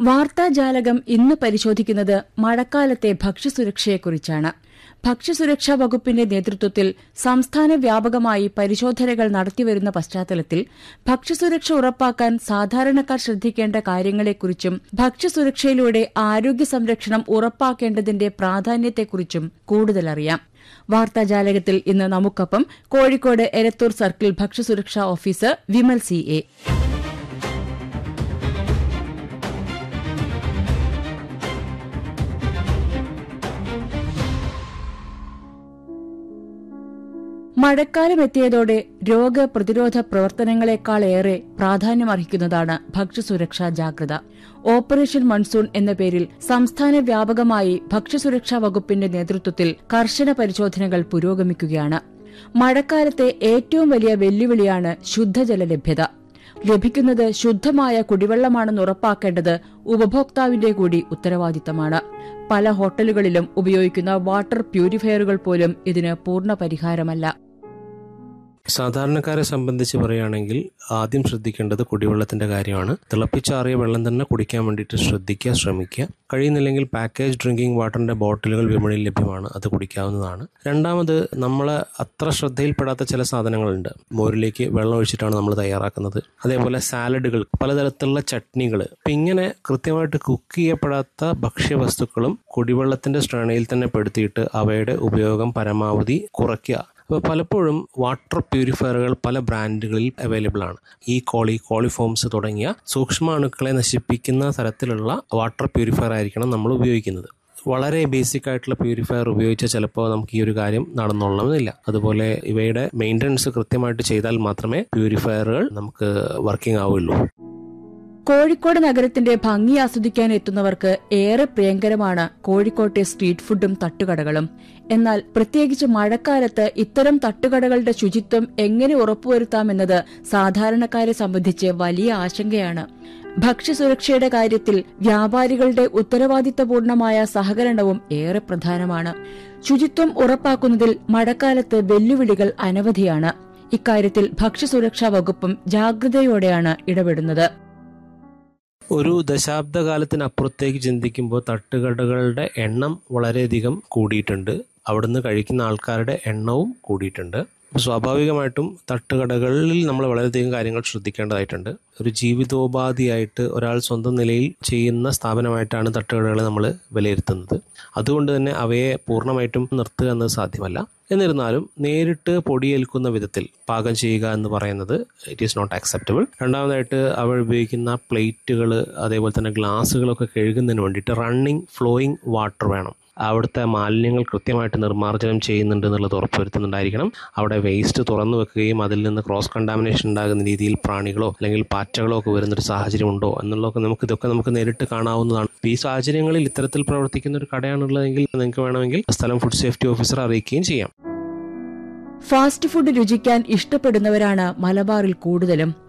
വാർത്താജാലകം ഇന്ന് പരിശോധിക്കുന്നത് മഴക്കാലത്തെ ഭക്ഷ്യസുരക്ഷയെക്കുറിച്ചാണ് ഭക്ഷ്യസുരക്ഷാ വകുപ്പിന്റെ നേതൃത്വത്തിൽ സംസ്ഥാന വ്യാപകമായി പരിശോധനകൾ നടത്തിവരുന്ന പശ്ചാത്തലത്തിൽ ഭക്ഷ്യസുരക്ഷ ഉറപ്പാക്കാൻ സാധാരണക്കാർ ശ്രദ്ധിക്കേണ്ട കാര്യങ്ങളെക്കുറിച്ചും ഭക്ഷ്യസുരക്ഷയിലൂടെ ആരോഗ്യ സംരക്ഷണം ഉറപ്പാക്കേണ്ടതിന്റെ പ്രാധാന്യത്തെക്കുറിച്ചും കൂടുതലറിയാം വാർത്താജാലകത്തിൽ ഇന്ന് നമുക്കൊപ്പം കോഴിക്കോട് എരത്തൂർ സർക്കിൾ ഭക്ഷ്യസുരക്ഷാ ഓഫീസർ വിമൽ സി എ മഴക്കാലം എത്തിയതോടെ രോഗപ്രതിരോധ പ്രവർത്തനങ്ങളെക്കാളേറെ പ്രാധാന്യമർഹിക്കുന്നതാണ് ഭക്ഷ്യസുരക്ഷാ ജാഗ്രത ഓപ്പറേഷൻ മൺസൂൺ എന്ന പേരിൽ സംസ്ഥാന വ്യാപകമായി ഭക്ഷ്യസുരക്ഷാ വകുപ്പിന്റെ നേതൃത്വത്തിൽ കർശന പരിശോധനകൾ പുരോഗമിക്കുകയാണ് മഴക്കാലത്തെ ഏറ്റവും വലിയ വെല്ലുവിളിയാണ് ശുദ്ധജല ലഭ്യത ലഭിക്കുന്നത് ശുദ്ധമായ കുടിവെള്ളമാണെന്ന് ഉറപ്പാക്കേണ്ടത് ഉപഭോക്താവിന്റെ കൂടി ഉത്തരവാദിത്തമാണ് പല ഹോട്ടലുകളിലും ഉപയോഗിക്കുന്ന വാട്ടർ പ്യൂരിഫയറുകൾ പോലും ഇതിന് പൂർണ്ണ പരിഹാരമല്ല സാധാരണക്കാരെ സംബന്ധിച്ച് പറയുകയാണെങ്കിൽ ആദ്യം ശ്രദ്ധിക്കേണ്ടത് കുടിവെള്ളത്തിന്റെ കാര്യമാണ് തിളപ്പിച്ചാറിയ വെള്ളം തന്നെ കുടിക്കാൻ വേണ്ടിയിട്ട് ശ്രദ്ധിക്കുക ശ്രമിക്കുക കഴിയുന്നില്ലെങ്കിൽ പാക്കേജ് ഡ്രിങ്കിങ് വാട്ടറിന്റെ ബോട്ടിലുകൾ വിപണിയിൽ ലഭ്യമാണ് അത് കുടിക്കാവുന്നതാണ് രണ്ടാമത് നമ്മൾ അത്ര ശ്രദ്ധയിൽപ്പെടാത്ത ചില സാധനങ്ങളുണ്ട് മോരിലേക്ക് വെള്ളം ഒഴിച്ചിട്ടാണ് നമ്മൾ തയ്യാറാക്കുന്നത് അതേപോലെ സാലഡുകൾ പലതരത്തിലുള്ള ചട്നികൾ അപ്പം ഇങ്ങനെ കൃത്യമായിട്ട് കുക്ക് ചെയ്യപ്പെടാത്ത ഭക്ഷ്യവസ്തുക്കളും കുടിവെള്ളത്തിന്റെ ശ്രേണിയിൽ തന്നെ പെടുത്തിയിട്ട് അവയുടെ ഉപയോഗം പരമാവധി കുറയ്ക്കുക അപ്പോൾ പലപ്പോഴും വാട്ടർ പ്യൂരിഫയറുകൾ പല ബ്രാൻഡുകളിൽ അവൈലബിൾ ആണ് ഈ കോളി കോളിഫോംസ് തുടങ്ങിയ സൂക്ഷ്മാണുക്കളെ നശിപ്പിക്കുന്ന തരത്തിലുള്ള വാട്ടർ പ്യൂരിഫയർ ആയിരിക്കണം നമ്മൾ ഉപയോഗിക്കുന്നത് വളരെ ബേസിക് ആയിട്ടുള്ള പ്യൂരിഫയർ ഉപയോഗിച്ച് ചിലപ്പോൾ നമുക്ക് ഈ ഒരു കാര്യം നടന്നോളണമെന്നില്ല അതുപോലെ ഇവയുടെ മെയിൻ്റനൻസ് കൃത്യമായിട്ട് ചെയ്താൽ മാത്രമേ പ്യൂരിഫയറുകൾ നമുക്ക് വർക്കിംഗ് ആവുള്ളൂ കോഴിക്കോട് നഗരത്തിന്റെ ഭംഗി ആസ്വദിക്കാൻ എത്തുന്നവർക്ക് ഏറെ പ്രിയങ്കരമാണ് കോഴിക്കോട്ടെ സ്ട്രീറ്റ് ഫുഡും തട്ടുകടകളും എന്നാൽ പ്രത്യേകിച്ച് മഴക്കാലത്ത് ഇത്തരം തട്ടുകടകളുടെ ശുചിത്വം എങ്ങനെ ഉറപ്പുവരുത്താമെന്നത് സാധാരണക്കാരെ സംബന്ധിച്ച് വലിയ ആശങ്കയാണ് ഭക്ഷ്യസുരക്ഷയുടെ കാര്യത്തിൽ വ്യാപാരികളുടെ ഉത്തരവാദിത്തപൂർണമായ സഹകരണവും ഏറെ പ്രധാനമാണ് ശുചിത്വം ഉറപ്പാക്കുന്നതിൽ മഴക്കാലത്ത് വെല്ലുവിളികൾ അനവധിയാണ് ഇക്കാര്യത്തിൽ ഭക്ഷ്യസുരക്ഷാ വകുപ്പും ജാഗ്രതയോടെയാണ് ഇടപെടുന്നത് ഒരു ദശാബ്ദകാലത്തിനപ്പുറത്തേക്ക് ചിന്തിക്കുമ്പോൾ തട്ടുകടകളുടെ എണ്ണം വളരെയധികം കൂടിയിട്ടുണ്ട് അവിടുന്ന് കഴിക്കുന്ന ആൾക്കാരുടെ എണ്ണവും കൂടിയിട്ടുണ്ട് അപ്പോൾ സ്വാഭാവികമായിട്ടും തട്ടുകടകളിൽ നമ്മൾ വളരെയധികം കാര്യങ്ങൾ ശ്രദ്ധിക്കേണ്ടതായിട്ടുണ്ട് ഒരു ജീവിതോപാധിയായിട്ട് ഒരാൾ സ്വന്തം നിലയിൽ ചെയ്യുന്ന സ്ഥാപനമായിട്ടാണ് തട്ടുകടകളെ നമ്മൾ വിലയിരുത്തുന്നത് അതുകൊണ്ട് തന്നെ അവയെ പൂർണ്ണമായിട്ടും നിർത്തുക എന്നത് സാധ്യമല്ല എന്നിരുന്നാലും നേരിട്ട് പൊടിയേൽക്കുന്ന വിധത്തിൽ പാകം ചെയ്യുക എന്ന് പറയുന്നത് ഇറ്റ് ഈസ് നോട്ട് ആക്സെപ്റ്റബിൾ രണ്ടാമതായിട്ട് അവർ ഉപയോഗിക്കുന്ന പ്ലേറ്റുകൾ അതേപോലെ തന്നെ ഗ്ലാസ്സുകളൊക്കെ കഴുകുന്നതിന് വേണ്ടിയിട്ട് റണ്ണിങ് ഫ്ലോയിങ് വാട്ടർ വേണം അവിടുത്തെ മാലിന്യങ്ങൾ കൃത്യമായിട്ട് നിർമ്മാർജ്ജനം ചെയ്യുന്നുണ്ട് എന്നുള്ളത് ഉറപ്പുവരുത്തുന്നുണ്ടായിരിക്കണം അവിടെ വേസ്റ്റ് തുറന്നു വെക്കുകയും അതിൽ നിന്ന് ക്രോസ് കണ്ടാമിനേഷൻ ഉണ്ടാകുന്ന രീതിയിൽ പ്രാണികളോ അല്ലെങ്കിൽ പാറ്റകളോ ഒക്കെ വരുന്നൊരു സാഹചര്യം ഉണ്ടോ എന്നുള്ളതൊക്കെ നമുക്ക് ഇതൊക്കെ നമുക്ക് നേരിട്ട് കാണാവുന്നതാണ് ഈ സാഹചര്യങ്ങളിൽ ഇത്തരത്തിൽ പ്രവർത്തിക്കുന്ന ഒരു കടയാണുള്ളതെങ്കിൽ നിങ്ങൾക്ക് വേണമെങ്കിൽ സ്ഥലം ഫുഡ് സേഫ്റ്റി ഓഫീസർ അറിയിക്കുകയും ചെയ്യാം ഫാസ്റ്റ് ഫുഡ് രുചിക്കാൻ ഇഷ്ടപ്പെടുന്നവരാണ് മലബാറിൽ കൂടുതലും